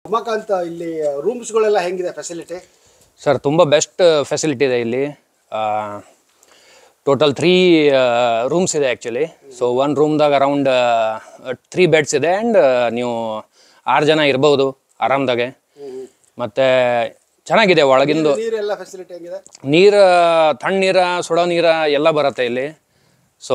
ಉಮಾಕಾಂತ್ ಇಲ್ಲಿ ರೂಮ್ಸ್ಗಳೆಲ್ಲ ಹೆಂಗಿದೆ ಫೆಸಿಲಿಟಿ ಸರ್ ತುಂಬ ಬೆಸ್ಟ್ ಫೆಸಿಲಿಟಿ ಇದೆ ಇಲ್ಲಿ ಟೋಟಲ್ ತ್ರೀ ರೂಮ್ಸ್ ಇದೆ ಆ್ಯಕ್ಚುಲಿ ಸೊ ಒನ್ ರೂಮ್ದಾಗ ಅರೌಂಡ್ ತ್ರೀ ಬೆಡ್ಸ್ ಇದೆ ಆ್ಯಂಡ್ ನೀವು ಆರು ಜನ ಇರ್ಬೋದು ಆರಾಮ್ದಾಗೆ ಮತ್ತು ಚೆನ್ನಾಗಿದೆ ಒಳಗಿಂದು ನೀರೆಲ್ಲ ಫೆಸಿಲಿಟಿ ಹೆಂಗಿದೆ ನೀರು ತಣ್ಣೀರ ಸುಡೋ ನೀರ ಎಲ್ಲ ಬರುತ್ತೆ ಇಲ್ಲಿ ಸೊ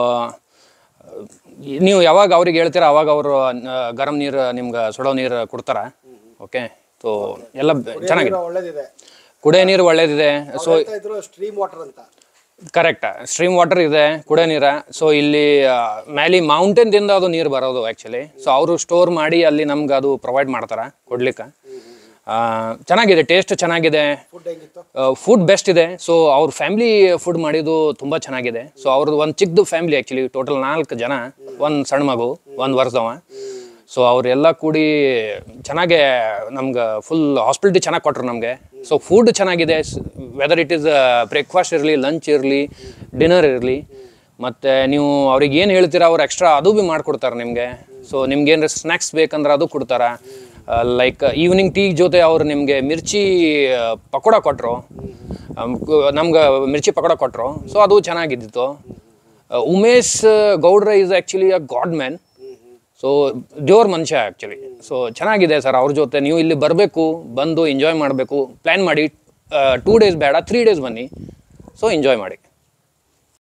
ನೀವು ಯಾವಾಗ ಅವ್ರಿಗೆ ಹೇಳ್ತೀರ ಅವಾಗ ಅವರು ಗರಂ ನೀರು ನಿಮ್ಗೆ ಸುಡೋ ನೀರು ಕೊಡ್ತಾರ ಓಕೆ ಸೊ ಎಲ್ಲ ಬ- ಚೆನ್ನಾಗಿದೆ ನೀರು ಒಳ್ಳೇದಿದೆ ಕುಡಿಯೋ ನೀರು ಒಳ್ಳೇದಿದೆ ಸೊ ಹೇಳ್ತಾ ಇದ್ರು ಸ್ಟ್ರೀಮ್ ವಾಟರ್ ಅಂತ ಕರೆಕ್ಟ್ ಸ್ಟ್ರೀಮ್ ವಾಟರ್ ಇದೆ ಕುಡಿಯೋ ನೀರ ಸೊ ಇಲ್ಲಿ ಆ, ಮ್ಯಾಲಿ ಮೌಂಟೇನ್ದಿಂದ ಅದು ನೀರು ಬರೋದು ಆ್ಯಕ್ಚುಲಿ ಸೊ ಅವರು ಸ್ಟೋರ್ ಮಾಡಿ ಅಲ್ಲಿ ನಮ್ಗೆ ಅದು ಪ್ರೊವೈಡ್ ಮಾಡ್ತಾರೆ ಕೊಡ್ಲಿಕ್ಕೆ ಆ, ಚೆನ್ನಾಗಿದೆ ಟೇಸ್ಟ್ ಚೆನ್ನಾಗಿದೆ ಫುಡ್ ಹೆಂಗಿತ್ತು ಫುಡ್ ಬೆಸ್ಟ್ ಇದೆ ಸೊ ಅವ್ರ ಫ್ಯಾಮಿಲಿ ಫುಡ್ ಮಾಡಿದ್ದು ತುಂಬ ಚೆನ್ನಾಗಿದೆ ಸೊ ಅವ್ರದ್ದು ಒಂದು ಚಿಕ್ಕದು ಫ್ಯಾಮಿಲಿ ಆ್ಯಕ್ಚುಲಿ ಟೋಟಲ್ ನಾಲ್ಕು ಜನ ಒಂದು ಸಣ್ಣ ಮಗು ಒಂದು ವರ್ಷದವ ಸೊ ಅವರೆಲ್ಲ ಕೂಡಿ ಚೆನ್ನಾಗೆ ನಮ್ಗೆ ಫುಲ್ ಹಾಸ್ಪಿಟಲ್ ಚೆನ್ನಾಗಿ ಕೊಟ್ರು ನಮಗೆ ಸೊ ಫುಡ್ ಚೆನ್ನಾಗಿದೆ ವೆದರ್ ಇಟ್ ಈಸ್ ಬ್ರೇಕ್ಫಾಸ್ಟ್ ಇರಲಿ ಲಂಚ್ ಇರಲಿ ಡಿನ್ನರ್ ಇರಲಿ ಮತ್ತು ನೀವು ಅವ್ರಿಗೆ ಏನು ಹೇಳ್ತೀರಾ ಅವ್ರು ಎಕ್ಸ್ಟ್ರಾ ಅದು ಭೀ ಮಾಡಿಕೊಡ್ತಾರೆ ನಿಮಗೆ ಸೊ ನಿಮ್ಗೆ ಏನಾರ ಸ್ನ್ಯಾಕ್ಸ್ ಬೇಕಂದ್ರೆ ಅದು ಕೊಡ್ತಾರೆ ಲೈಕ್ ಈವ್ನಿಂಗ್ ಟೀ ಜೊತೆ ಅವ್ರು ನಿಮಗೆ ಮಿರ್ಚಿ ಆ, ಪಕೋಡ ಕೊಟ್ಟರು ನಮ್ಗೆ ಮಿರ್ಚಿ ಪಕೋಡ ಕೊಟ್ಟರು ಸೊ ಅದು ಚೆನ್ನಾಗಿದ್ದಿತ್ತು ಆ, ಉಮೇಶ್ ಗೌಡ್ರ is actually a god man so ದೇವ್ರ ಮನುಷ್ಯ ಆ್ಯಕ್ಚುಲಿ ಸೊ ಚೆನ್ನಾಗಿದೆ ಸರ್ ಅವ್ರ ಜೊತೆ ನೀವು ಇಲ್ಲಿ ಬರಬೇಕು ಬಂದು ಎಂಜಾಯ್ ಮಾಡಬೇಕು ಪ್ಲ್ಯಾನ್ ಮಾಡಿ ಟೂ ಡೇಸ್ ಬೇಡ ತ್ರೀ ಡೇಸ್ ಬನ್ನಿ ಸೊ ಎಂಜಾಯ್ ಮಾಡಿ